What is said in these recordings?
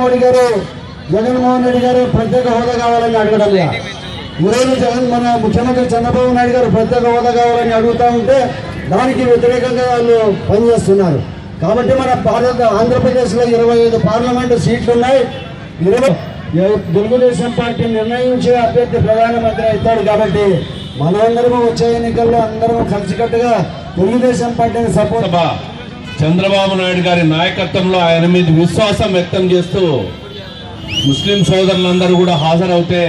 మోడీ గారు జగన్మోహన్ రెడ్డి గారు ప్రత్యేక హోదా కావాలని అడగడం లేదు. ఈరోజు జగన్ మన ముఖ్యమంత్రి చంద్రబాబు నాయుడు గారు ప్రత్యేక హోదా కావాలని అడుగుతా ఉంటే దానికి వ్యతిరేకంగా వాళ్ళు పనిచేస్తున్నారు కాబట్టి మన భారత ఆంధ్రప్రదేశ్లో ఇరవై ఐదు పార్లమెంటు సీట్లు ఉన్నాయి ఇరవై తెలుగుదేశం పార్టీ నిర్ణయించే అభ్యర్థి ప్రధానమంత్రి అవుతాడు కాబట్టి మనమందరము వచ్చే ఎన్నికల్లో అందరం కలిసికట్టుగా తెలుగుదేశం పార్టీని సపోర్ట్ సభ చంద్రబాబు నాయుడు గారి నాయకత్వంలో ఆయన మీద విశ్వాసం వ్యక్తం చేస్తూ ముస్లిం సోదరులందరూ కూడా హాజరవుతే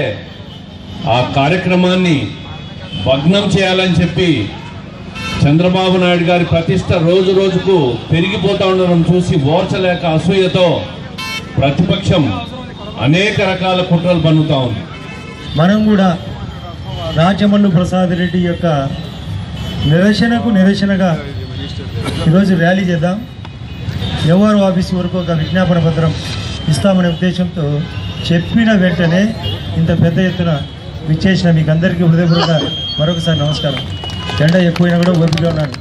ఆ కార్యక్రమాన్ని భగ్నం చేయాలని చెప్పి చంద్రబాబు నాయుడు గారి ప్రతిష్ట రోజు రోజుకు పెరిగిపోతా ఉండడం చూసి ఓర్చలేక అసూయతో ప్రతిపక్షం అనేక రకాల కుట్రలు పన్నుతా ఉంది మనం కూడా రాజమల్లు ప్రసాద్ రెడ్డి యొక్క నిరసనకు నిరసనగా ఈరోజు ర్యాలీ చేద్దాం ఎవరు ఆఫీస్ వరకు ఒక విజ్ఞాపన పత్రం ఇస్తామనే ఉద్దేశంతో చెప్పిన వెంటనే ఇంత పెద్ద ఎత్తున విచ్చేసిన మీకు అందరికీ హృదయపూర్వక మరొకసారి నమస్కారం ఎండ ఎక్కువైనా కూడా ఓపిక ఉన్నాను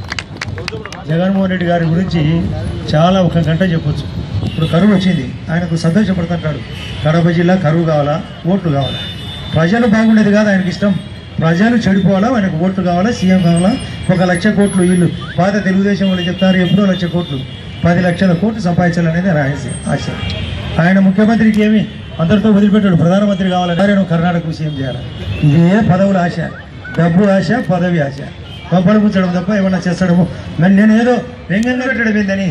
జగన్మోహన్ రెడ్డి గారి గురించి చాలా ఒక గంట చెప్పొచ్చు ఇప్పుడు కరువు వచ్చింది ఆయనకు సంతోషపడుతుంటాడు కడప జిల్లా కరువు కావాలా ఓట్లు కావాలా ప్రజలు బాగుండేది కాదు ఆయనకి ఇష్టం ప్రజలు చెడిపోవాలా ఆయనకు ఓట్లు కావాలా సీఎం కావాలా ఒక లక్ష కోట్లు వీళ్ళు పాత తెలుగుదేశం వాళ్ళు చెప్తారు ఎప్పుడో లక్ష కోట్లు పది లక్షల కోట్లు సంపాదించాలనేది ఆయన ఆశ ఆశ ఆయన ముఖ్యమంత్రికి ఏమి అందరితో వదిలిపెట్టాడు ప్రధానమంత్రి కావాలని ఆయన కర్ణాటక సీఎం చేయాలి ఇదే పదవుల ఆశ డబ్బు ఆశ పదవి ఆశ పంపలు పుచ్చడం తప్ప ఏమన్నా చేస్తాడము మరి నేను ఏదో వ్యంగ్యంగా పెట్టడం ఏందని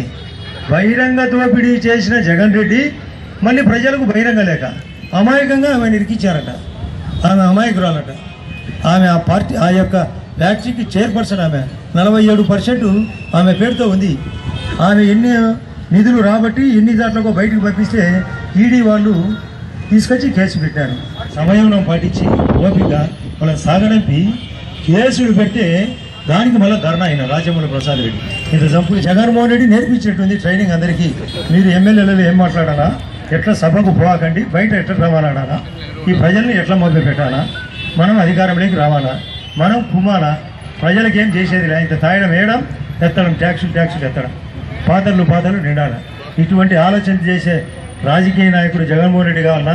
బహిరంగ దోపిడీ చేసిన జగన్ రెడ్డి మళ్ళీ ప్రజలకు బహిరంగ లేక అమాయకంగా ఆమె ఇరికిచ్చారట ఆమె అమాయకురాలట ఆమె ఆ పార్టీ ఆ యొక్క ఫ్యాక్టరీకి చైర్పర్సన్ ఆమె నలభై ఏడు పర్సెంట్ ఆమె పేరుతో ఉంది ఆమె ఎన్ని నిధులు రాబట్టి ఎన్ని దాంట్లో బయటకు పంపిస్తే ఈడీ వాళ్ళు తీసుకొచ్చి కేసు పెట్టారు సమయంలో పాటించి ఓపిక వాళ్ళని సాగనంపి కేసులు పెడితే దానికి మళ్ళీ ధర్నా అయిన రాజమౌళి ప్రసాద్ రెడ్డి ఇంత చంపు జగన్మోహన్ రెడ్డి నేర్పించినట్టుంది ట్రైనింగ్ అందరికీ మీరు ఎమ్మెల్యేలలో ఏం మాట్లాడాలా ఎట్లా సభకు పోకండి బయట ఎట్లా రావాలడాలా ఈ ప్రజల్ని ఎట్లా మొదలు పెట్టాలా మనం అధికారంలోకి రావాలా మనం కుమ్మాలా ప్రజలకు ఏం చేసేది లే ఇంత తాయడం వేయడం ఎత్తడం ట్యాక్సులు ట్యాక్సులు ఎత్తడం పాతర్లు పాతలు నిండాల ఇటువంటి ఆలోచన చేసే రాజకీయ నాయకుడు జగన్మోహన్ రెడ్డి కావాలన్నా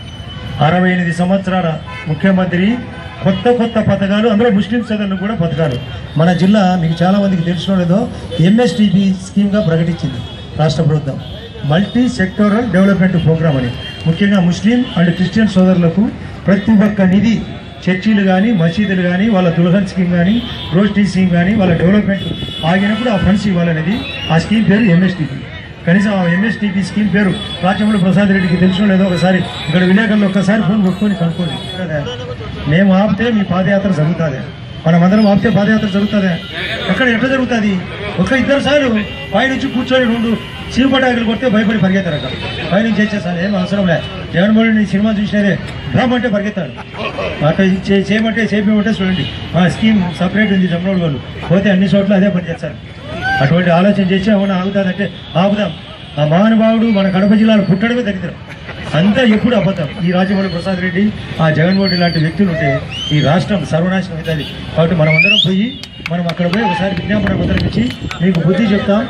అరవై ఎనిమిది సంవత్సరాల ముఖ్యమంత్రి కొత్త కొత్త పథకాలు అందులో ముస్లిం సోదరులకు కూడా పథకాలు మన జిల్లా మీకు చాలా మందికి తెలిసిన లేదో ఎంఎస్టీపీ స్కీమ్గా ప్రకటించింది రాష్ట్ర ప్రభుత్వం మల్టీ సెక్టోరల్ డెవలప్మెంట్ ప్రోగ్రామ్ అని ముఖ్యంగా ముస్లిం అండ్ క్రిస్టియన్ సోదరులకు ప్రతి ఒక్క నిధి చర్చీలు కానీ మసీదులు కానీ వాళ్ళ దుల్హన్ స్కీమ్ కానీ రోస్టీ స్కీమ్ కానీ వాళ్ళ డెవలప్మెంట్ ఆగినప్పుడు ఆ ఫండ్స్ ఇవ్వాలనేది ఆ స్కీమ్ పేరు ఎంఎస్టీపీ కనీసం ఆ ఎంఎస్టీపీ స్కీమ్ పేరు రాజమౌళి ప్రసాద్ రెడ్డికి తెలిసిన లేదో ఒకసారి ఇక్కడ విలేకరులు ఒక్కసారి ఫోన్ కొట్టుకొని కనుక్కోండి మేము ఆపితే మీ పాదయాత్ర జరుగుతుంది మనమందరం ఆపితే పాదయాత్ర జరుగుతుందా ఎక్కడ ఎట్లా జరుగుతుంది ఒక ఇద్దరు సార్లు పైనుంచి కూర్చొని రెండు చీపటాకులు కొడితే భయపడి పరిగెత్తారు అక్కడ పైనుంచి చేసేసాను ఏం అవసరం లే జగన్మోహన్ రెడ్డి సినిమా చూసినదే బ్రహ్మంటే పరిగెత్తాడు అట్లా చే- చేయమంటే చేయమంటే చూడండి మా స్కీమ్ సపరేట్ ఉంది జమ్మోడు వాళ్ళు పోతే అన్ని చోట్ల అదే పని చేస్తారు అటువంటి ఆలోచన చేసి అవునా ఆగుతాదంటే ఆపుదాం ఆ మహానుభావుడు మన కడప జిల్లాలో పుట్టడమే దరిద్రం అంతా ఎప్పుడు అబద్ధం ఈ రాజమౌళి ప్రసాద్ రెడ్డి ఆ జగన్మోహన్ రెడ్డి లాంటి వ్యక్తులు ఉంటే ఈ రాష్ట్రం సర్వనాశనం అవుతుంది కాబట్టి మనం అందరం పోయి మనం అక్కడ పోయి ఒకసారి విజ్ఞాపన పత్రం ఇచ్చి మీకు బుద్ధి చెప్తాం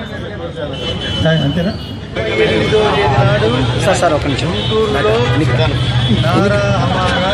దా- అంతేనా సార్ సార్ ఒక నిమిషం నారా హమారా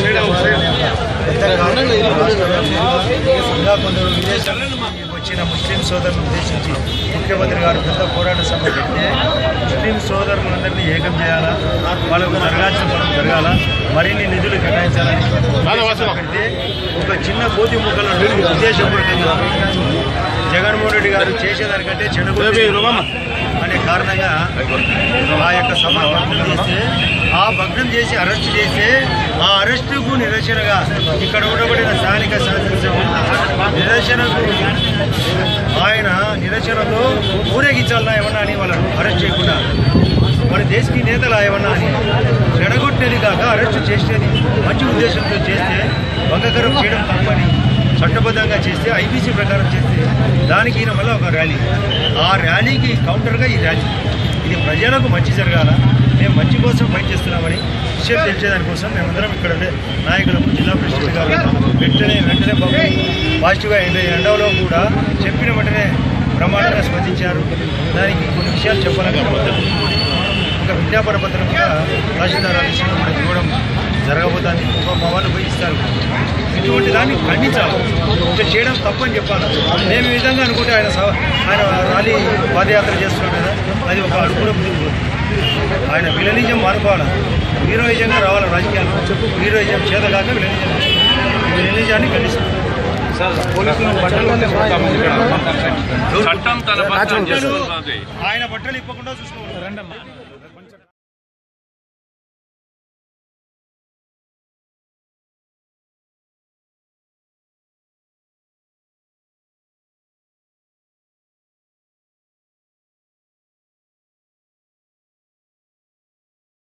ఇంకా కొందరు విదేశాల నుంచి వచ్చిన ముస్లిం సోదరులను ఉద్దేశించి ముఖ్యమంత్రి గారు పెద్ద పోరాట సభ పెడితే ముస్లిం సోదరులందరినీ ఏకం చేయాలా వాళ్ళకు జరగాల్సిన పనులు జరగాల మరిన్ని నిధులు కేటాయించాలని పెడితే ఒక చిన్న కోతి ముక్కల ఉద్దేశపూర్వకంగా జగన్మోహన్ రెడ్డి గారు చేసేదానికంటే చెడు అనే కారణంగా ఆ యొక్క సభ భగ్నం చేస్తే ఆ భగ్నం చేసి అరెస్ట్ చేస్తే ఆ అరెస్టుకు నిరసనగా ఇక్కడ ఉండబడిన స్థానిక శాసనసభ్యులు నిరసనకు ఆయన నిరసనతో ఊరేగించాలన్నా ఏమన్నా అని వాళ్ళను అరెస్ట్ చేయకుండా మన దేశకి నేతలు ఏమన్నా అని చెడగొట్టేది కాక అరెస్ట్ చేసేది మంచి ఉద్దేశంతో చేస్తే భంగకరం చేయడం తప్పని చట్టబద్ధంగా చేస్తే ఐపీసీ ప్రకారం చేస్తే దానికి ఈయన వల్ల ఒక ర్యాలీ ఆ ర్యాలీకి కౌంటర్గా ఈ ర్యాలీ ఇది ప్రజలకు మంచి జరగాల మేము మంచి కోసం ఫైట్ చేస్తున్నామని విషయం తెలిసేదానికోసం మేమందరం ఇక్కడ ఉండే నాయకులకు జిల్లా ప్రెసిడెంట్ గారు వెంటనే వెంటనే బాబు పాజిటివ్గా ఎండ ఎండలో కూడా చెప్పిన వెంటనే బ్రహ్మాండంగా స్పందించారు దానికి కొన్ని విషయాలు చెప్పాలని ఒక విజ్ఞాపన పత్రం కూడా తహసీల్దార్ ఆఫీసులో మనకి ఇవ్వడం జరగబోతుంది ఒక మా వాళ్ళు పోయి ఇస్తారు ఇటువంటి దాన్ని ఖండించాలి ఇట్లా చేయడం తప్పని చెప్పాలి మేము ఈ విధంగా అనుకుంటే ఆయన సవ- ఆయన ర్యాలీ పాదయాత్ర చేస్తున్నాడు కదా అది ఒక అడుగులో ముందుకు ఆయన విలనిజం మానుకోవాలి హీరోయిజంగా రావాలి రాజకీయాల్లో హీరోయిజం చేత కాక విలనిజం విలనిజాన్ని ఖండిస్తాం చట్టం తన పట్ల చేసుకుంటుంది ఆయన బట్టలు ఇప్పకుండా చూసుకోవాలి